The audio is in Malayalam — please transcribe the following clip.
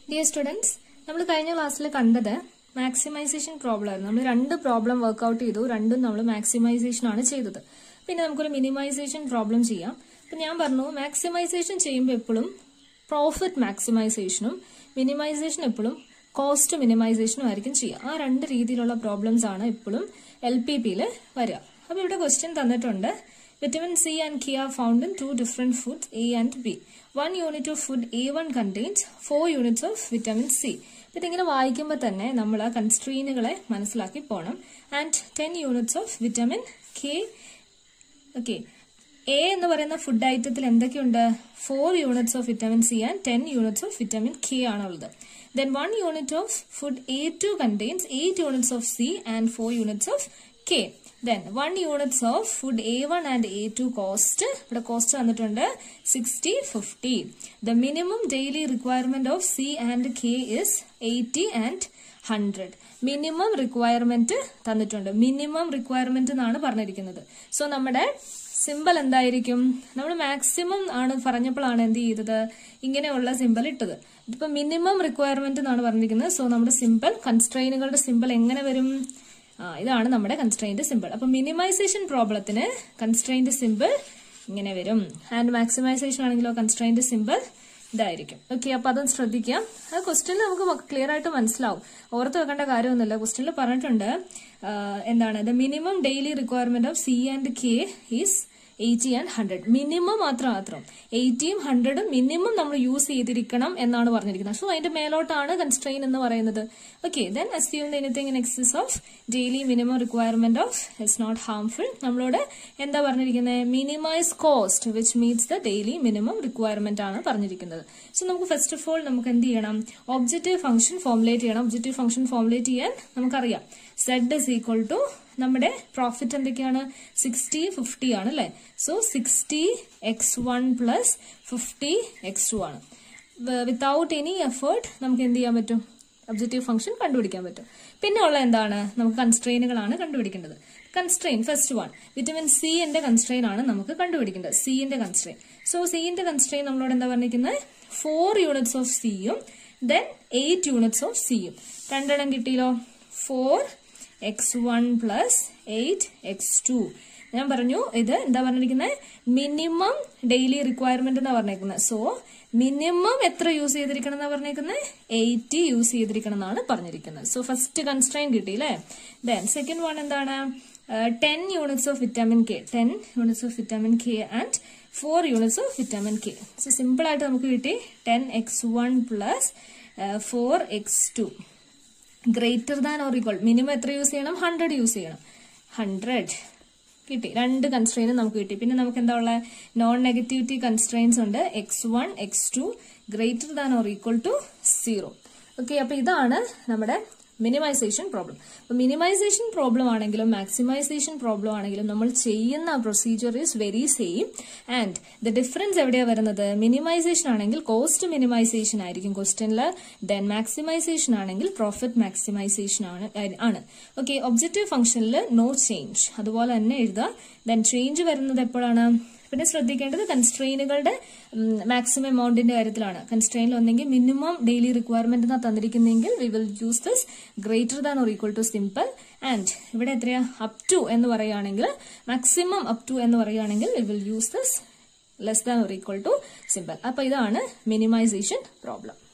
ഡിയർ സ്റ്റുഡൻസ് നമ്മൾ കഴിഞ്ഞ ക്ലാസ്സിൽ കണ്ടത് മാക്സിമൈസേഷൻ പ്രോബ്ലം ആയിരുന്നു നമ്മൾ രണ്ട് പ്രോബ്ലം വർക്ക്ഔട്ട് ചെയ്തു രണ്ടും നമ്മൾ മാക്സിമൈസേഷൻ ആണ് ചെയ്തത് പിന്നെ നമുക്കൊരു മിനിമൈസേഷൻ പ്രോബ്ലം ചെയ്യാം അപ്പൊ ഞാൻ പറഞ്ഞു മാക്സിമൈസേഷൻ ചെയ്യുമ്പോൾ എപ്പോഴും പ്രോഫിറ്റ് മാക്സിമൈസേഷനും മിനിമൈസേഷൻ എപ്പോഴും കോസ്റ്റ് മിനിമൈസേഷനും ആയിരിക്കും ചെയ്യുക ആ രണ്ട് രീതിയിലുള്ള പ്രോബ്ലംസ് ആണ് എപ്പോഴും എൽ പി പിയിൽ വരിക അപ്പൊ ഇവിടെ ക്വസ്റ്റ്യൻ തന്നിട്ടുണ്ട് vitamin C and K are found in two different foods A and B one unit of food A one contains four units of vitamin C ഇതിങ്ങനെ വായിക്കുമ്പോൾ തന്നെ നമ്മൾ ആ കൺസ്ട്രീനുകളെ മനസ്സിലാക്കി പോകണം and ten units of vitamin K okay A എന്ന് പറയുന്ന ഫുഡ് ഐറ്റത്തിൽ എന്തൊക്കെയുണ്ട് four units of vitamin C and ten units of vitamin K ആണുള്ളത് then one unit of food A two contains eight units of C and four units of K then one units of food A one and A two cost ഇവിടെ കോസ്റ്റ് വന്നിട്ടുണ്ട് sixty fifty the minimum daily requirement of C and K is eighty and hundred minimum requirement തന്നിട്ടുണ്ട് മിനിമം റിക്വയർമെന്റ് എന്നാണ് പറഞ്ഞിരിക്കുന്നത് സോ നമ്മുടെ സിമ്പിൾ എന്തായിരിക്കും നമ്മൾ മാക്സിമം ആണ് പറഞ്ഞപ്പോഴാണ് എന്ത് ചെയ്തത് ഇങ്ങനെയുള്ള സിമ്പിൾ ഇട്ടത് ഇതിപ്പോ മിനിമം റിക്വയർമെന്റ് എന്നാണ് പറഞ്ഞിരിക്കുന്നത് സോ നമ്മുടെ സിമ്പിൾ കൺസ്ട്രെയിനുകളുടെ സിമ്പിൾ എങ്ങനെ വരും ആ ഇതാണ് നമ്മുടെ കൺസ്ട്രെയിന്റ് സിമ്പിൾ അപ്പൊ മിനിമൈസേഷൻ പ്രോബ്ലത്തിന് കൺസ്ട്രെയിന്റ് സിമ്പിൾ ഇങ്ങനെ വരും ആൻഡ് മാക്സിമൈസേഷൻ ആണെങ്കിലോ കൺസ്ട്രെയിന്റ് സിമ്പിൾ ഇതായിരിക്കും ഓക്കെ അപ്പൊ അത് ശ്രദ്ധിക്കാം ആ ക്വസ്റ്റ്യൻ നമുക്ക് ക്ലിയർ ആയിട്ട് മനസ്സിലാവും ഓർത്ത് വെക്കേണ്ട കാര്യമൊന്നുമില്ല ക്വസ്റ്റ്യനിൽ പറഞ്ഞിട്ടുണ്ട് എന്താണ് the minimum daily requirement of C and K is eighty and hundred minimum മാത്രം മാത്രം എയ്റ്റിയും ഹൺഡ്രഡും മിനിമം നമ്മൾ യൂസ് ചെയ്തിരിക്കണം എന്നാണ് പറഞ്ഞിരിക്കുന്നത് സോ അതിന്റെ മേലോട്ടാണ് കൺസ്ട്രെയിൻ എന്ന് പറയുന്നത് okay then assume anything in excess of daily minimum requirement of it's not harmful നമ്മളോട് എന്താ പറഞ്ഞിരിക്കുന്നത് minimise cost which means the daily minimum requirement ആണ് പറഞ്ഞിരിക്കുന്നത് സോ നമുക്ക് ഫസ്റ്റ് ഓഫ് ഓൾ നമുക്ക് എന്ത് ചെയ്യണം ഒബ്ജക്റ്റീവ് ഫംഗ്ഷൻ ഫോർമുലേറ്റ് ചെയ്യണം ഒബ്ജക്റ്റീവ് ഫംഗ്ഷൻ ഫോർമുലേറ്റ് ചെയ്യാൻ നമുക്കറിയാം സെഡ് ഇസ് ഈക്വൽ ടു നമ്മുടെ പ്രോഫിറ്റ് എന്തൊക്കെയാണ് സിക്സ്റ്റി ഫിഫ്റ്റി ആണ് അല്ലെ so sixty X one plus fifty X two ആണ് വിത്തൗട്ട് എനി എഫേർട്ട് നമുക്ക് എന്ത് ചെയ്യാൻ പറ്റും ഒബ്ജക്റ്റീവ് ഫംഗ്ഷൻ കണ്ടുപിടിക്കാൻ പറ്റും പിന്നെ ഉള്ള എന്താണ് നമുക്ക് കൺസ്ട്രെയിനുകളാണ് കണ്ടുപിടിക്കേണ്ടത് constraint first one vitamin C ന്റെ കൺസ്ട്രെയിൻ ആണ് നമുക്ക് കണ്ടുപിടിക്കേണ്ടത് സിന്റെ കൺസ്ട്രെയിൻ സോ സിന്റെ കൺസ്ട്രെയിൻ നമ്മളോട് എന്താ പറഞ്ഞിരിക്കുന്നത് ഫോർ യൂണിറ്റ്സ് ഓഫ് സിയും ദെൻ എയ്റ്റ് യൂണിറ്റ്സ് ഓഫ് സിയും രണ്ടെണ്ണം കിട്ടിയല്ലോ four X one plus eight X two ഞാൻ പറഞ്ഞു ഇത് എന്താ പറഞ്ഞിരിക്കുന്നത് മിനിമം ഡെയിലി റിക്വയർമെന്റ് എന്നാ പറഞ്ഞേക്കുന്നത് സോ മിനിമം എത്ര യൂസ് ചെയ്തിരിക്കണം എന്നാ പറഞ്ഞേക്കുന്നത് എയ്റ്റി യൂസ് ചെയ്തിരിക്കണം എന്നാണ് പറഞ്ഞിരിക്കുന്നത് സോ ഫസ്റ്റ് കൺസ്ട്രെയിൻ കിട്ടി അല്ലേ ദെൻ സെക്കൻഡ് വൺ എന്താണ് ten units of vitamin K ten units of vitamin K and four units of vitamin K so simple ആയിട്ട് നമുക്ക് കിട്ടി ten X one plus four X two greater than or equal minimum എത്ര യൂസ് ചെയ്യണം ഹൺഡ്രഡ് യൂസ് ചെയ്യണം ഹൺഡ്രഡ് കിട്ടി രണ്ട് കൺസ്ട്രെയിൻ നമുക്ക് കിട്ടി പിന്നെ നമുക്ക് എന്താ ഉള്ള നോൺ നെഗറ്റിവിറ്റി കൺസ്ട്രെയിൻസ് ഉണ്ട് X one X two greater than or equal to zero okay അപ്പൊ ഇതാണ് നമ്മുടെ മിനിമൈസേഷൻ പ്രോബ്ലം അപ്പൊ മിനിമൈസേഷൻ പ്രോബ്ലം ആണെങ്കിലും മാക്സിമൈസേഷൻ പ്രോബ്ലം ആണെങ്കിലും നമ്മൾ ചെയ്യുന്ന procedure is very same and the difference എവിടെയാണ് വരുന്നത് മിനിമൈസേഷൻ ആണെങ്കിൽ കോസ്റ്റ് മിനിമൈസേഷൻ ആയിരിക്കും ക്വസ്റ്റ്യനിൽ ദെൻ മാക്സിമൈസേഷൻ ആണെങ്കിൽ പ്രോഫിറ്റ് മാക്സിമൈസേഷൻ ആണ് ആണ് ഓക്കെ ഒബ്ജക്റ്റീവ് ഫംഗ്ഷനിൽ നോ ചേഞ്ച് അതുപോലെ തന്നെ എഴുതുക ദെൻ ചേഞ്ച് വരുന്നത് എപ്പോഴാണ് പിന്നെ ശ്രദ്ധിക്കേണ്ടത് കൺസ്ട്രെയിനുകളുടെ മാക്സിമം എമൗണ്ടിന്റെ കാര്യത്തിലാണ് കൺസ്ട്രെയിനിൽ ഒന്നെങ്കിൽ മിനിമം ഡെയിലി റിക്വയർമെന്റ് എന്നാ തന്നിരിക്കുന്നെങ്കിൽ we will use this greater than or equal to simple and ഇവിടെ എത്രയാ അപ് ടു എന്ന് പറയുകയാണെങ്കിൽ മാക്സിമം അപ് ടു എന്ന് പറയുകയാണെങ്കിൽ we will use this less than or equal to simple അപ്പൊ ഇതാണ് മിനിമൈസേഷൻ പ്രോബ്ലം